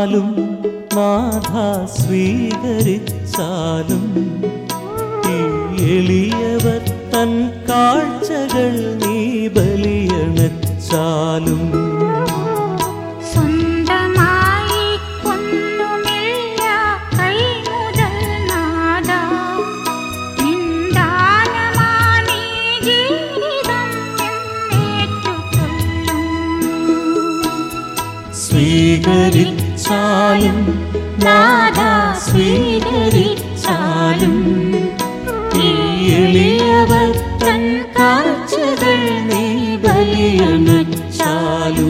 സ്വീകരിച്ചാലും നാഥ സ്വീകരിച്ചാലും ഈ എളിയവർ തൻ കാഴ്ചകൾ നീ ബലിയണച്ചാലും സ്വന്തമായി ഒന്നുമില്ല കൈമുതൽ നാദ നിന്ദാനമാണീ ജീവിതം എന്നേറ്റുകൊള്ളും സ്വീകരിച്ചാലും നാഥ സ്വീകരിച്ചാലും ഈ എളിയവർ തൻ കാഴ്ചകൾ നീ ബലിയണച്ചാലും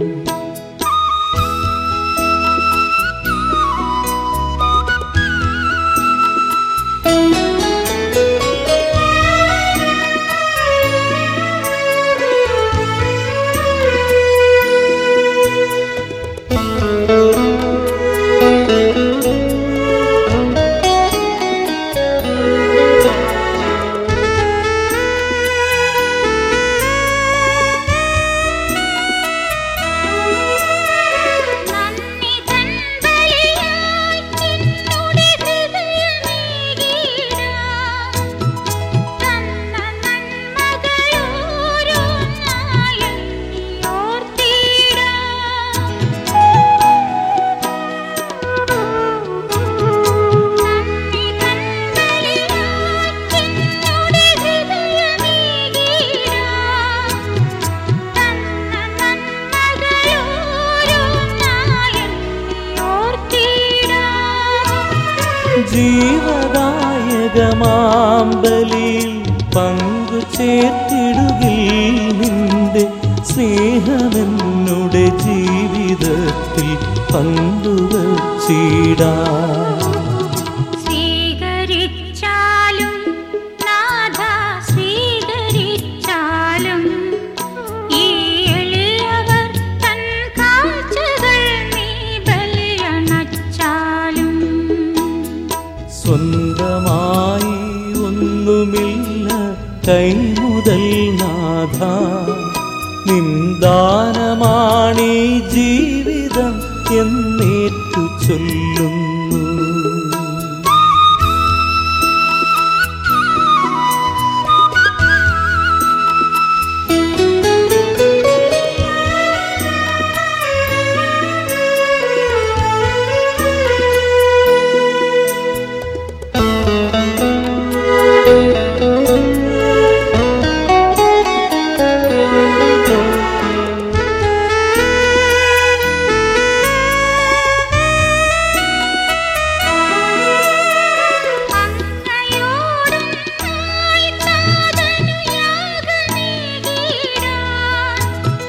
നന്ദി തൻ ബലിയായി നിന്നുടെ ഹൃദയമേകിടാം തന്ന നന്മകളോരോന്നായി എണ്ണിയോർത്തിടാം നന്ദി തൻ ബലിയായി നിന്നുടെ ഹൃദയമേകിടാം തന്ന നന്മകളോരോന്നായി എണ്ണിയോർത്തിടാം ജീവദായകമാമ്പലിൽ പങ്കു ചേർത്തിടുകിൽ നിന്റെ സ്നേഹമെന്നുടെ ജീവിതത്തിൽ പങ്കുവച്ചിടാ സ്വീകരിച്ചാലും നാഥ സ്വീകരിച്ചാലും ഈ എളിയവർ തൻ കാഴ്ചകൾ നീ ബലിയണച്ചാലും സ്വന്തമായി ഒന്നുമില്ല കൈമുതൽ നാഥ നിന്ദാനമാണീ ജീവിതം എന്നേറ്റു ചൊല്ലുന്നു അങ്ങയോടും നായി താതനു യാഗമേകിടാൻ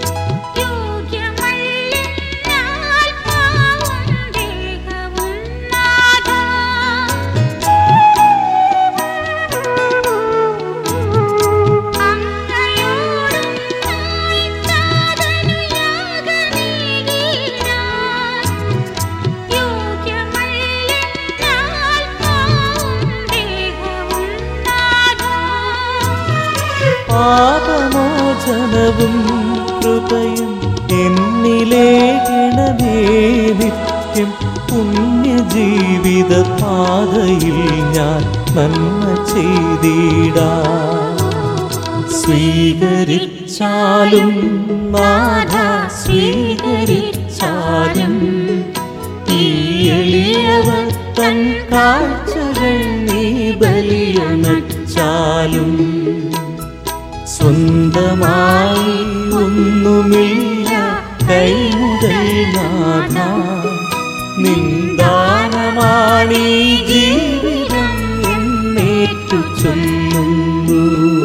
യോഗ്യമല്ലെന്നാൽ പാവം ദേഹവും നാഥാ അങ്ങയോടും നായി താതനു യാഗമേകിടാൻ യോഗ്യമല്ലെന്നാൽ പാവം ദേഹവും നാഥാ പാപമോചനവും കൃപയും എന്നിലെ ഗണമേ നിത്യം പുണ്യജീവിത പാതയിൽ ഞാൻ നന്മ ചെയ്തിടാ സ്വീകരിച്ചാലും നാഥ സ്വീകരിച്ചാലും ഈ എളിയവർ തൻ കാഴ്ചകൾ നീ ബലിയണച്ചാലും സ്വന്തമായി ഒന്നുമില്ല കൈമുതൽ നാഥ നിന്ദാനമാണീ ജീവിതം എന്നേറ്റു ചൊല്ലുന്നു